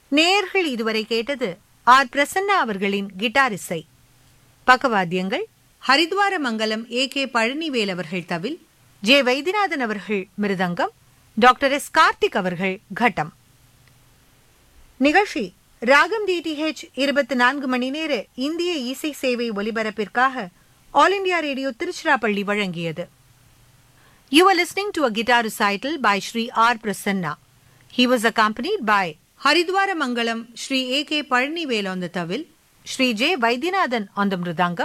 நேயர்கள் இதுவரை கேட்டது ஆர் பிரசன்னா அவர்களின் கிட்டார் இசை பக்கவாத்தியங்கள் ஹரித்வார மங்கலம் ஏ கே பழனிவேல் அவர்கள் தவில் ஜே வைத்தியநாதன் அவர்கள் மிருதங்கம் டாக்டர் எஸ் கார்த்திக் அவர்கள் கட்டம் நிகழ்ச்சி ராகம் டிடிஹெச் இருபத்தி நான்கு மணி நேர இந்திய இசை சேவை ஒலிபரப்பிற்காக ஆல் இண்டியா ரேடியோ திருச்சிராப்பள்ளி வழங்கியது You are listening to a guitar recital by Sri R. Prasanna. He was accompanied by Haridwara Mangalam Sri A. K. Parnivel on the tawil, Sri J. Vaidyanathan on the mridangam,